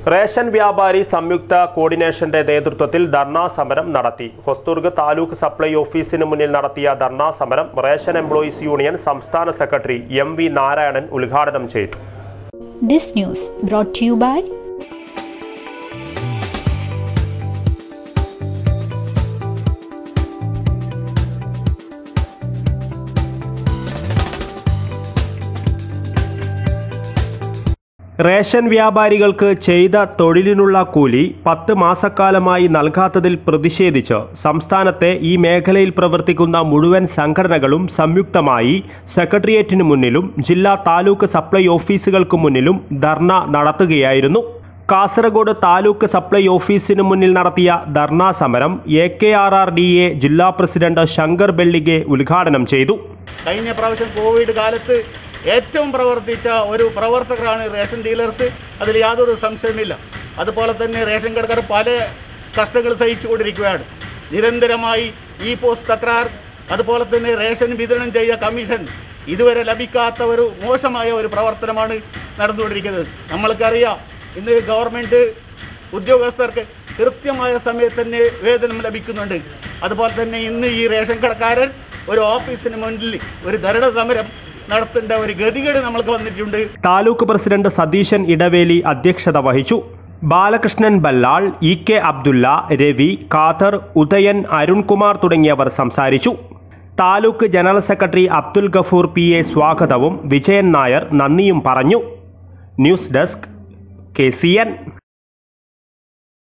ration വ്യാപാരി സംയുക്ത കോർഡിനേഷന്റെ നേതൃത്വത്തിൽ ധർണാ സമരം നടത്തി ഹൊസ്ദുർഗ് താലൂക്ക് സപ്ലൈ ഓഫീസിന് മുന്നിൽ നടത്തിയ ധർണാ സമരം റേഷൻ എംപ്ലോയീസ് യൂണിയൻ സംസ്ഥാന സെക്രട്ടറി എം വി നാരായണൻ ഉദ്ഘാടനം ചെയ്തു This news brought to you by ration വ്യാപാരികൾക്ക് ചെയ്ത തൊഴിലിനുള്ള കൂലി പത്ത് മാസക്കാലമായി നൽകാത്തതിൽ പ്രതിഷേധിച്ച് സംസ്ഥാനത്തെ ഈ മേഖലയിൽ പ്രവർത്തിക്കുന്ന മുഴുവൻ സംഘടനകളും സംയുക്തമായി സെക്രട്ടേറിയറ്റിന് മുന്നിലും ജില്ലാ താലൂക്ക് സപ്ലൈ ഓഫീസുകൾക്ക് മുന്നിലും ധർണ നടത്തുകയായിരുന്നു കാസർഗോഡ് താലൂക്ക് സപ്ലൈ ഓഫീസിന് മുന്നിൽ നടത്തിയ ധർണാ സമരം A K R R D A ജില്ലാ പ്രസിഡന്റ് ശങ്കർ ബെള്ളിഗെ ഉദ്ഘാടനം ചെയ്തു കഴിഞ്ഞ പ്രാവശ്യം കോവിഡ് കാലത്ത് ഏറ്റവും പ്രവർത്തിച്ച ഒരു പ്രവർത്തകരാണ് റേഷൻ ഡീലേഴ്സ് അതിൽ യാതൊരു സംശയമില്ല അതുപോലെ തന്നെ റേഷൻ കടക്കാർ പല കഷ്ടങ്ങൾ സഹിച്ചുകൊണ്ടിരിക്കുകയാണ് നിരന്തരമായി ഈ പോസ്റ്റ് തകരാർ അതുപോലെ തന്നെ റേഷൻ വിതരണം ചെയ്ത കമ്മീഷൻ ഇതുവരെ ലഭിക്കാത്ത ഒരു മോശമായ ഒരു പ്രവർത്തനമാണ് നടന്നുകൊണ്ടിരിക്കുന്നത് നമ്മൾക്കറിയാം ഇന്ന് ഗവൺമെൻറ് ഉദ്യോഗസ്ഥർക്ക് കൃത്യമായ സമയത്ത് തന്നെ വേതനം ലഭിക്കുന്നുണ്ട് അതുപോലെ തന്നെ ഇന്ന് ഈ റേഷൻ കടക്കാരൻ ഒരു ഓഫീസിന് മുന്നിൽ ഒരു ധരണ സമരം നടത്തേണ്ട ഒരു ഗതികേട് നമ്മൾക്ക് വന്നിട്ടുണ്ട് താലൂക്ക് പ്രസിഡന്റ് സതീശൻ ഇടവേലി അധ്യക്ഷത വഹിച്ചു ബാലകൃഷ്ണൻ ബല്ലാൾ ഇ കെ അബ്ദുള്ള രവി ഖാദർ ഉദയൻ അരുൺകുമാർ തുടങ്ങിയവർ സംസാരിച്ചു taluk general secretary Abdul Gafoor P A സ്വാഗതവും വിജയൻ നായർ നന്ദിയും പറഞ്ഞു news desk K C N